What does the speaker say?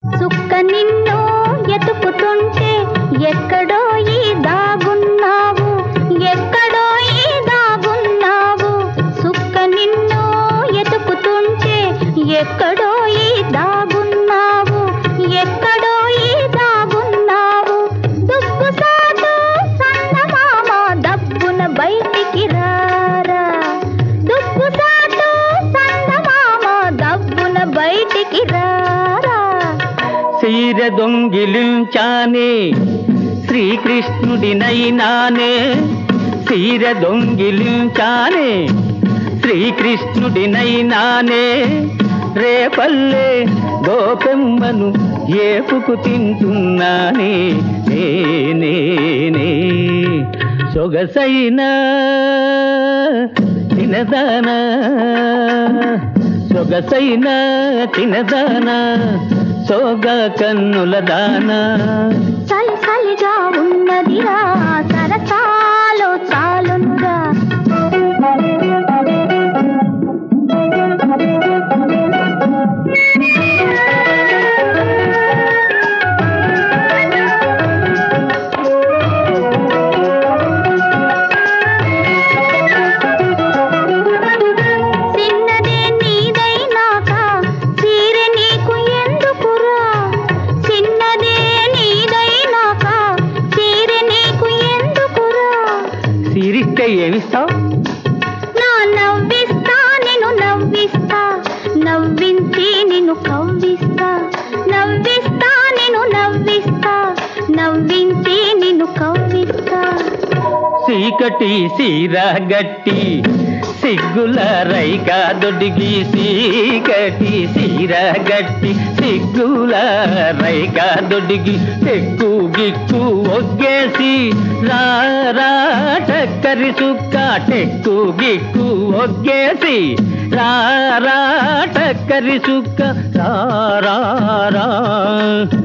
సుక్క నిన్ను ఎతుకుతుంటే ఎక్కడో ఈ దాగున్నావు ఎక్కడో ఈ దాగున్నావు సుక్క నిన్ను ఎతుకుతుంటే ఎక్కడో ఈ దాగున్నావు ఎక్కడో ఈ దాగున్నావు దుక్కు సాటు సన్నమామ దబ్బున బయటికి రారా దుక్కు సాటు సన్నమామ దబ్బున బయటికి రారా సీర దొంగిలించానే శ్రీకృష్ణుడినైనానే సీర దొంగిలించానే శ్రీకృష్ణుడినైనానే రేపల్లే గోపెమ్మను ఏపుకు తింటున్నానే నేనే సొగసైన తినదానా సొగసైన తినదానా సోగ కన్నుల దానా చలి చలిగా ఉన్నదిరా సరసాలో చాలునురా చిన్నదే నీదైనాక చీరె నీకు ఎందుకురా చిన్నదే నీదైనాక చీరె నీకు ఎందుకురా సిరిస్తే ఏమిస్తావు నా నవ్విస్తా నిన్ను నవ్విస్తా నవ్వించి నిన్ను కవ్విస్తా నవ్విస్తా నిన్ను నవ్విస్తా నవ్వించి నిన్ను కవ్విస్తా చీకటి సీరా గట్టి సిగ్గుల రైకా దొడిగి చీకటి సీరా గట్టి సిగ్గుల రైకా దొడిగి టెక్కు గిక్కు ఒగ్గేసి రారా టక్కరి సుక్క టెక్కు గిక్కు ఒగ్గేసి రారా టక్కరి సుక్క రారా